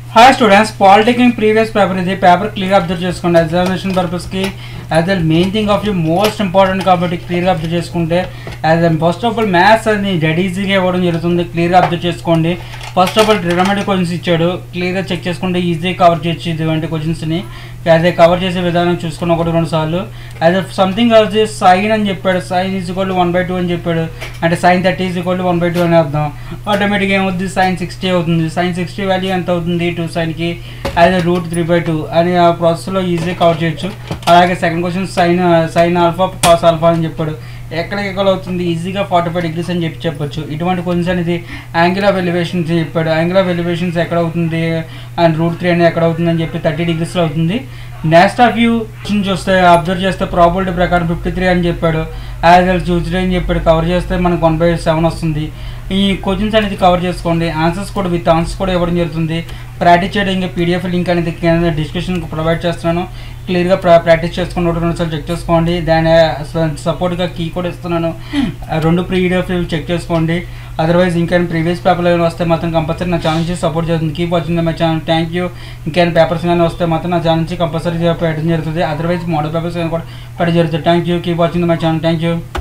hi students polytechnic previous paper ఇది paper clear observe చేసుకోండి examination పర్పస్కి as the main thing of you most important కాబట్టి క్లియర్గా observe చేసుకుంటే as first of all maths అది dead ఈజీగా ఇవ్వడం జరుగుతుంది క్లియర్గా అబ్జర్వ్ చేసుకోండి first of all trigonometric questions ఇచ్చాడు క్లియర్గా చెక్ చేసుకుంటే ఈజీగా కవర్ చేయొచ్చు ఇటువంటి క్వశ్చన్స్ని యాజ్ ఏ కవర్ చేసే విధానం చూసుకుని ఒకటి రెండు సార్లు as a something else sine అని చెప్పాడు sine is equal one by two అని చెప్పాడు అంటే sine thirty is equal one by two అని అర్థం ఆటోమేటిక్గా ఏమవుతుంది సైన్ సిక్స్టీ అవుతుంది సైన్ సిక్స్టీ వాల్యూ ఎంత అవుతుంది టూ సైన్కి as a root three by two అని ఆ ప్రాసెస్లో ఈజీగా కవర్ చేయొచ్చు అలాగే second question sine sine alpha cos alpha అని చెప్పాడు ఎక్కడికి ఎక్కడ అవుతుంది ఈజీగా ఫార్టీ ఫైవ్ డిగ్రీస్ అని చెప్పి చెప్పొచ్చు ఇటువంటి క్వశ్చన్స్ అనేది యాంగిల్ ఆఫ్ ఎలివేషన్స్ చెప్పాడు యాంగిల్ ఆఫ్ ఎలివేషన్స్ ఎక్కడ అవుతుంది అండ్ రూట్ త్రీ అనేది ఎక్కడ అవుతుంది అని చెప్పి థర్టీ డిగ్రీస్లో అవుతుంది నెక్స్ట్ ఆఫ్ వ్యూ చూస్తే అబ్జర్వ్ చేస్తే ప్రాబిలిటీ ప్రకారం ఫిఫ్టీ త్రీ అని చెప్పాడు యాజ్ వెల్ చూసి అని చెప్పాడు కవర్ చేస్తే మనకు వన్ బై సెవెన్ వస్తుంది ఈ క్వశ్చన్స్ అనేది కవర్ చేసుకోండి ఆన్సర్స్ కూడా విత్ ఆన్సర్స్ కూడా ఇవ్వడం జరుగుతుంది ప్రాక్టీస్ చేయడం ఇంకా పీడిఎఫ్ లింక్ అనేది కింద డిస్క్రిప్షన్ ప్రొవైడ్ చేస్తున్నాను క్లియర్గా ప్రా ప్రాక్టీస్ చేసుకుని ఒకటి రెండు సార్లు చెక్ చేసుకోండి దాని సపోర్ట్గా కీ కూడా ఇస్తున్నాను ఆ రెండు పీడిఎఫ్ చెక్ చేసుకోండి అదర్వైజ్ ఇంకేమైనా ప్రీవియస్ పేపర్లు ఏమైనా వస్తే మాత్రం కంపల్సరీ నా ఛానల్ నుంచి సపోర్ట్ చేస్తుంది keep watching my channel thank you ఇంకేమైనా పేపర్స్ కానీ వస్తే మాత్రం నా ఛానల్ నుంచి కంపల్సరీ పెట్టడం జరుగుతుంది అదర్వైజ్ మోడల్ పేపర్స్ కూడా పెట్టడం జరుగుతుంది thank you keep watching my channel thank you